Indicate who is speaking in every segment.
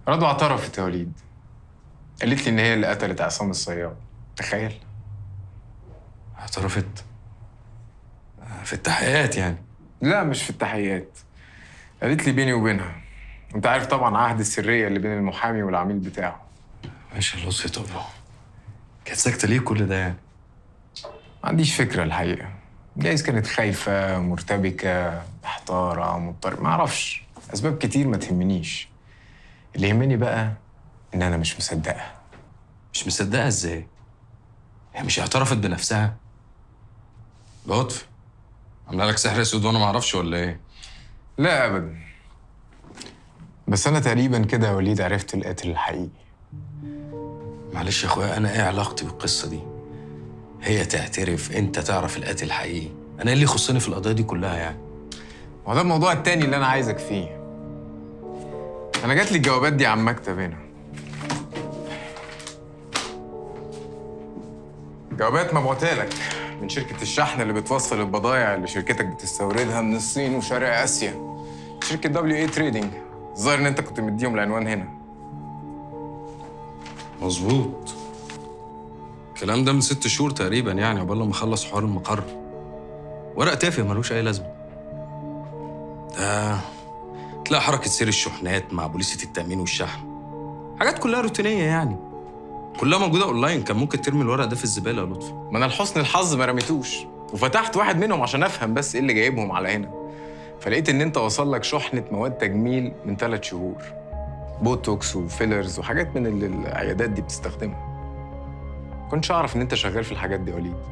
Speaker 1: رضوى اعترفت يا وليد قالت لي ان هي اللي قتلت عصام الصياد تخيل
Speaker 2: اعترفت في التحقيقات يعني
Speaker 1: لا مش في التحقيقات قالت لي بيني وبينها انت عارف طبعا عهد السريه اللي بين المحامي والعميل بتاعه
Speaker 2: ماشي يا لطفي طب كانت ساكته ليه كل ده يعني
Speaker 1: ما عنديش فكره الحقيقه جايز كانت خايفه مرتبكه محتاره مضطربه ما اعرفش اسباب كتير ما تهمنيش اللي يهمني بقى ان انا مش مصدقها
Speaker 2: مش مصدقها ازاي هي مش اعترفت بنفسها لطفي عامله لك سحر اسود وانا ما اعرفش ولا ايه
Speaker 1: لا ابدا بس انا تقريبا كده يا وليد عرفت القاتل الحقيقي
Speaker 2: معلش يا اخويا انا ايه علاقتي بالقصه دي هي تعترف انت تعرف القاتل الحقيقي انا ايه اللي يخصني في القضيه دي كلها يعني
Speaker 1: وده الموضوع التاني اللي انا عايزك فيه انا جات لي الجوابات دي عن مكتب هنا جوابات مبعوتة لك من شركة الشحن اللي بتوصل البضائع اللي شركتك بتستوردها من الصين وشرق آسيا شركة دبليو اي تريدنج الظاهر ان انت كنت مديهم العنوان هنا
Speaker 2: مظبوط الكلام ده من ست شهور تقريبا يعني عقبال لما اخلص حوار المقر ورق تافه ملوش اي لازمه ده تلاقي حركه سير الشحنات مع بوليسه التامين والشحن حاجات كلها روتينيه يعني كلها موجوده اونلاين كان ممكن ترمي الورق ده في الزباله يا لطفي
Speaker 1: ما انا لحسن الحظ ما رميتوش وفتحت واحد منهم عشان افهم بس ايه اللي جايبهم على هنا فلقيت ان انت وصل لك شحنه مواد تجميل من ثلاث شهور بوتوكس وفيلرز وحاجات من اللي العيادات دي بتستخدمها كنتش اعرف ان انت شغال في الحاجات دي يا وليد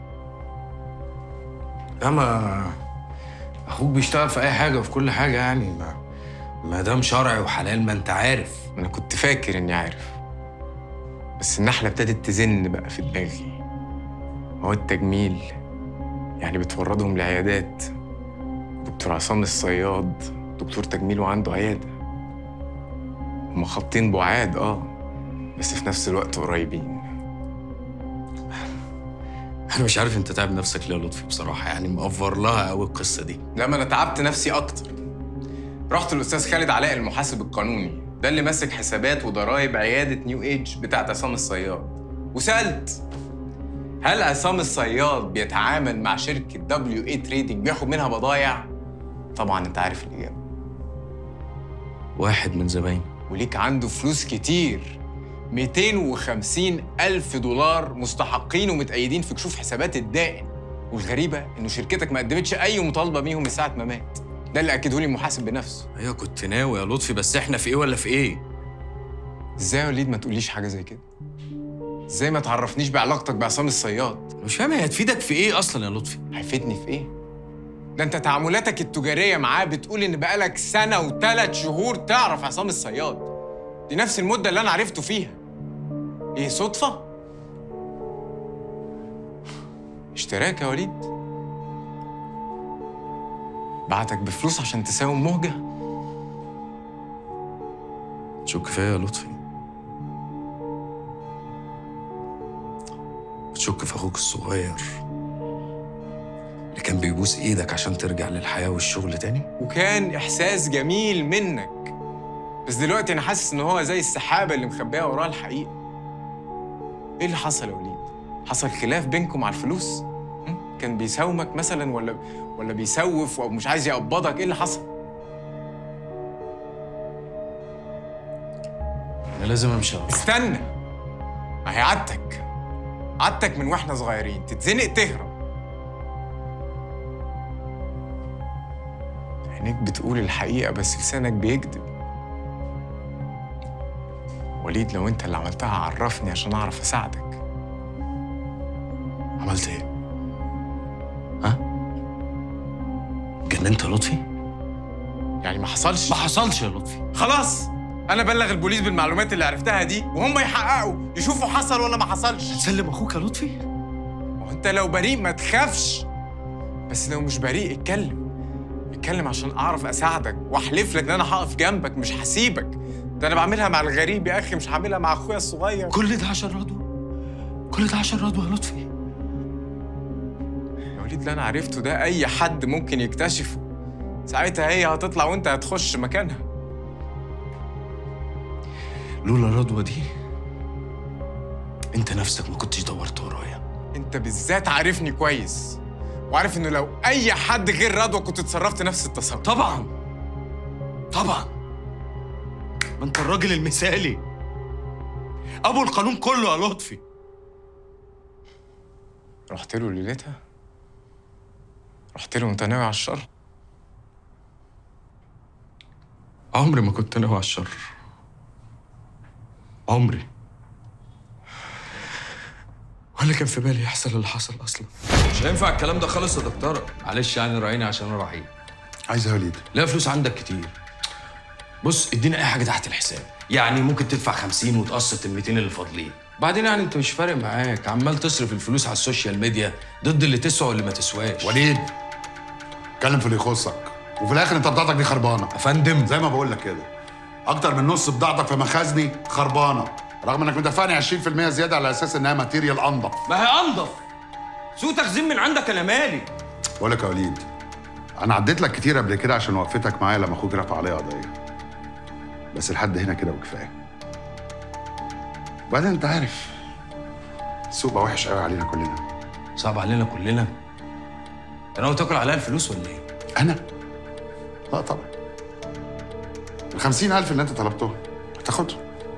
Speaker 2: اما اخوك بيشتغل في اي حاجه وفي كل حاجه يعني ما ما دام شرعي وحلال ما انت عارف
Speaker 1: انا كنت فاكر اني عارف بس النحله ابتدت تزن بقى في دماغي مواد تجميل يعني بتوردهم لعيادات دكتور عصام الصياد دكتور تجميل وعنده عياده هما خطين بعاد اه بس في نفس الوقت قريبين
Speaker 2: انا مش عارف انت تعب نفسك ليه يا لطفي بصراحه يعني مقفر لها قوي القصه دي
Speaker 1: لما انا تعبت نفسي اكتر رحت الاستاذ خالد علاء المحاسب القانوني ده اللي ماسك حسابات وضرائب عياده نيو ايج بتاعت عصام الصياد وسالت هل عصام الصياد بيتعامل مع شركه دبليو اي تريدنج بياخد منها بضايع طبعا انت عارف الاجابه
Speaker 2: واحد من زبايني
Speaker 1: وليك عنده فلوس كتير 250 ألف دولار مستحقين ومتأيدين في كشوف حسابات الدائن والغريبة إنه شركتك ما قدمتش أي مطالبة بيهم من ساعة ما مات ده اللي أكده لي المحاسب بنفسه
Speaker 2: ايوه كنت ناوي يا لطفي بس احنا في ايه ولا في ايه
Speaker 1: إزاي يا وليد ما تقوليش حاجة زي كده؟ إزاي ما تعرفنيش بعلاقتك بعصام الصياد؟
Speaker 2: مش فاهم هي هتفيدك في ايه اصلا يا لطفي
Speaker 1: هيفيدني في إيه؟ ده أنت تعاملاتك التجارية معاه بتقول إن بقالك سنة وثلاث شهور تعرف عصام الصياد دي نفس المدة اللي أنا عرفته فيها ايه صدفة؟ اشتراك يا وليد بعتك بفلوس عشان تساوم مهجة
Speaker 2: تشك فيا يا لطفي بتشك في اخوك الصغير اللي كان بيبوس ايدك عشان ترجع للحياه والشغل تاني
Speaker 1: وكان إحساس جميل منك بس دلوقتي أنا حاسس إن هو زي السحابة اللي مخبية وراها الحقيقة إيه اللي حصل يا وليد؟ حصل خلاف بينكم على الفلوس؟ م? كان بيساومك مثلا ولا ولا بيسوف او مش عايز يقبضك ايه اللي حصل؟
Speaker 2: انا لازم امشي يا لطفي.
Speaker 1: استنى ما هي عادتك عادتك من واحنا صغيرين تتزنق تهرب عينيك بتقول الحقيقة بس لسانك بيكذب وليد لو انت اللي عملتها عرفني عشان اعرف اساعدك
Speaker 2: عملت ايه ها جننت يا لطفي
Speaker 1: يعني ما حصلش
Speaker 2: ما حصلش يا لطفي
Speaker 1: خلاص انا بلغ البوليس بالمعلومات اللي عرفتها دي وهم يحققوا يشوفوا حصل ولا ما حصلش
Speaker 2: تسلم اخوك يا لطفي
Speaker 1: ما هو انت لو بريء ما تخافش بس لو مش بريء اتكلم اتكلم عشان اعرف اساعدك واحلف لك ان انا هقف جنبك مش هسيبك ده انا بعملها مع الغريب يا اخي مش هعملها مع اخويا الصغير
Speaker 2: كل ده عشان رضوى كل ده عشان رضوى يا لطفي
Speaker 1: يا وليد اللي انا عرفته ده اي حد ممكن يكتشفه ساعتها هي هتطلع وانت هتخش مكانها
Speaker 2: لولا رضوى دي انت نفسك ما كنتش دورت ورايا
Speaker 1: انت بالذات عارفني كويس وعارف انه لو اي حد غير رضوى كنت اتصرفت نفس التصرف
Speaker 2: طبعا طبعا ما انت الراجل المثالي ابو القانون كله يا لطفي
Speaker 1: رحت له ليلتها رحت له وانت ناوي على الشر
Speaker 2: عمري ما كنت ناوي على الشر عمري ولا كان في بالي يحصل اللي حصل اصلا مش هينفع الكلام ده خالص يا دكتوره معلش يعني راعيني عشان انا رحيل
Speaker 3: عايز يا وليد
Speaker 2: لا فلوس عندك كتير بص ادينا اي حاجه تحت الحساب يعني ممكن تدفع 50 وتقسط ال 200 اللي فاضلين بعدين يعني انت مش فارق معاك عمال تصرف الفلوس على السوشيال ميديا ضد اللي تسوى واللي ما تسواش
Speaker 3: وليد اتكلم في اللي يخصك وفي الاخر انت بضاعتك دي خربانه
Speaker 2: يا فندم
Speaker 3: زي ما بقول لك كده اكتر من نص بضاعتك في مخازني خربانه رغم انك مدفعني 20% زياده على اساس انها ماتيريال انضف
Speaker 2: ما هي انضف سوء تخزين من عندك انا مالي
Speaker 3: بقول لك يا وليد انا عديت لك كتير قبل كده عشان وقفتك معايا لما اخوك رفع عليا قضيه بس لحد هنا كده وكفايه وبعدين انت عارف السوق بقى وحش قوي علينا كلنا
Speaker 2: صعب علينا كلنا انت ناوي تاكل عليها الفلوس ولا ايه؟
Speaker 3: انا لا طبعا ال 50000 اللي انت طلبتهم هتاخدهم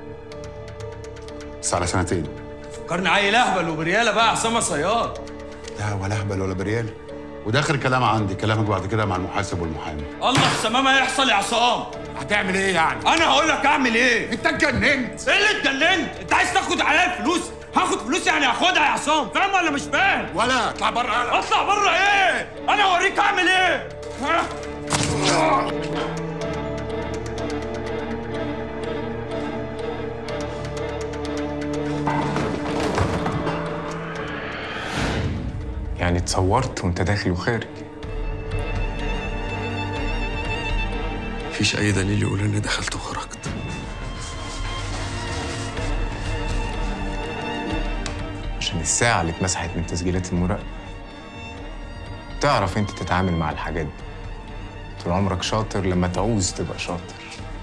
Speaker 3: بس على سنتين
Speaker 2: فكرني عيل اهبل وبرياله بقى عصام صياد
Speaker 3: لا ولا هبل ولا بريال وده اخر كلام عندي كلامك بعد كده مع المحاسب والمحامي
Speaker 2: الله السماء ما يحصل يا عصام
Speaker 3: هتعمل ايه يعني
Speaker 2: انا هقول لك اعمل ايه
Speaker 3: انت اتجننت
Speaker 2: ايه اللي اتجننت انت عايز تاخد عليا الفلوس هاخد فلوس يعني هاخدها يا عصام فاهم ولا مش فاهم
Speaker 3: ولا اطلع بره
Speaker 2: اطلع بره ايه انا اوريك اعمل ايه ها؟
Speaker 1: يعني اتصورت وانت داخل وخارج
Speaker 2: مفيش اي دليل يقول اني دخلت وخرجت
Speaker 1: عشان الساعة اللي اتمسحت من تسجيلات المراقبة تعرف انت تتعامل مع الحاجات دي طول عمرك شاطر لما تعوز تبقى شاطر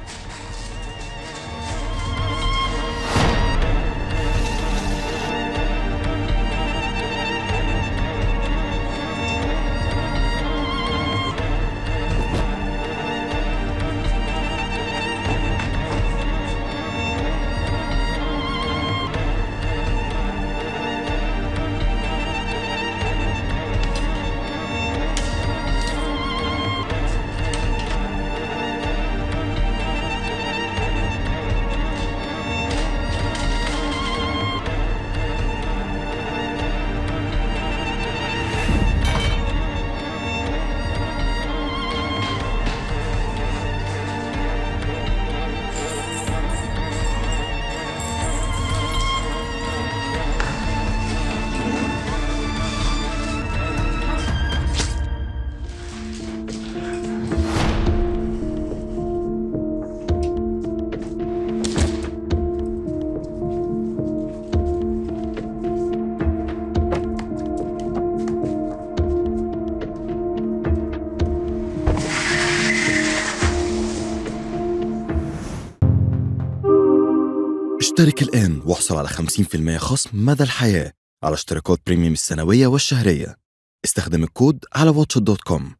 Speaker 4: اشترك الآن واحصل على 50% خصم مدى الحياة على اشتراكات بريميوم السنوية والشهرية استخدم الكود على واتش دوت كوم